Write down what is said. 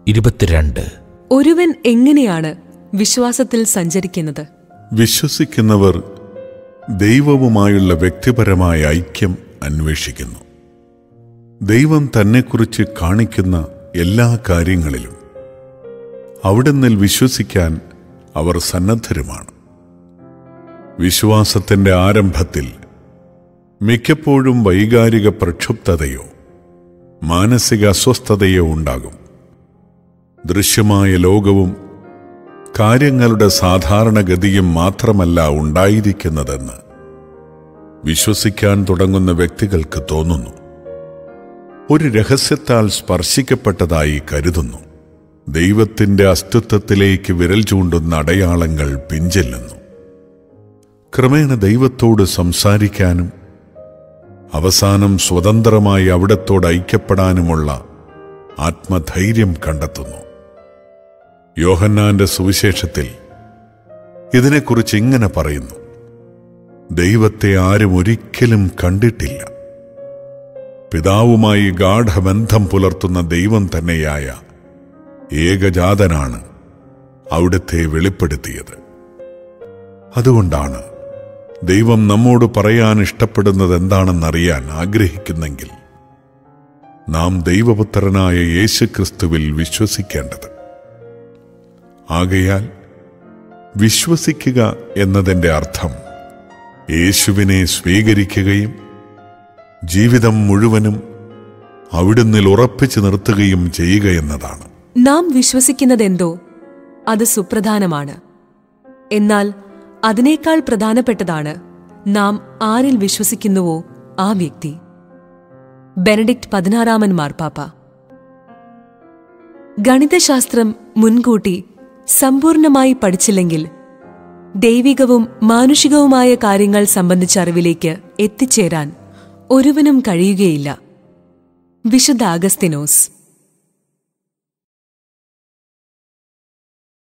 ഇരുപത്തിരണ്ട് ഒരുവൻ എങ്ങനെയാണ് വിശ്വാസത്തിൽ സഞ്ചരിക്കുന്നത് വിശ്വസിക്കുന്നവർ ദൈവവുമായുള്ള വ്യക്തിപരമായ ഐക്യം അന്വേഷിക്കുന്നു ദൈവം തന്നെക്കുറിച്ച് കാണിക്കുന്ന എല്ലാ കാര്യങ്ങളിലും അവിടുന്നിൽ വിശ്വസിക്കാൻ അവർ സന്നദ്ധരുമാണ് വിശ്വാസത്തിന്റെ ആരംഭത്തിൽ മിക്കപ്പോഴും വൈകാരിക പ്രക്ഷുബ്ധതയോ മാനസിക അസ്വസ്ഥതയോ ഉണ്ടാകും ദൃശ്യമായ ലോകവും കാര്യങ്ങളുടെ സാധാരണഗതിയും മാത്രമല്ല ഉണ്ടായിരിക്കുന്നതെന്ന് വിശ്വസിക്കാൻ തുടങ്ങുന്ന വ്യക്തികൾക്ക് തോന്നുന്നു ഒരു രഹസ്യത്താൽ സ്പർശിക്കപ്പെട്ടതായി കരുതുന്നു ദൈവത്തിന്റെ അസ്തിത്വത്തിലേക്ക് വിരൽ ചൂണ്ടുന്ന അടയാളങ്ങൾ പിഞ്ചെല്ലുന്നു ക്രമേണ ദൈവത്തോട് സംസാരിക്കാനും അവസാനം സ്വതന്ത്രമായി അവിടത്തോട് ഐക്യപ്പെടാനുമുള്ള ആത്മധൈര്യം കണ്ടെത്തുന്നു യോഹന്നാന്റെ സുവിശേഷത്തിൽ ഇതിനെക്കുറിച്ച് ഇങ്ങനെ പറയുന്നു ദൈവത്തെ ആരും ഒരിക്കലും കണ്ടിട്ടില്ല പിതാവുമായി ഗാഠബന്ധം പുലർത്തുന്ന ദൈവം തന്നെയായ ഏകജാതനാണ് അവിടുത്തെ വെളിപ്പെടുത്തിയത് അതുകൊണ്ടാണ് ദൈവം നമ്മോട് പറയാൻ ഇഷ്ടപ്പെടുന്നത് എന്താണെന്നറിയാൻ ആഗ്രഹിക്കുന്നെങ്കിൽ നാം ദൈവപുത്രനായ യേശുക്രിസ്തുവിൽ വിശ്വസിക്കേണ്ടത് ആകയാൽ വിശ്വസിക്കുക എന്നതിൻ്റെ അർത്ഥം യേശുവിനെ സ്വീകരിക്കുകയും ജീവിതം മുഴുവനും അവിടുന്നിൽ ഉറപ്പിച്ചു നിർത്തുകയും ചെയ്യുക എന്നതാണ് നാം വിശ്വസിക്കുന്നതെന്തോ അത് സുപ്രധാനമാണ് എന്നാൽ അതിനേക്കാൾ പ്രധാനപ്പെട്ടതാണ് നാം ആരിൽ വിശ്വസിക്കുന്നുവോ ആ വ്യക്തി ബെനഡിക്ട് പതിനാറാമൻ മാർപ്പാപ്പ ഗണിതശാസ്ത്രം മുൻകൂട്ടി സമ്പൂർണമായി പഠിച്ചില്ലെങ്കിൽ ദൈവികവും മാനുഷികവുമായ കാര്യങ്ങൾ സംബന്ധിച്ച അറിവിലേക്ക് എത്തിച്ചേരാൻ ഒരുവനും കഴിയുകയില്ല വിശുദ്ധ അഗസ്തിനോസ്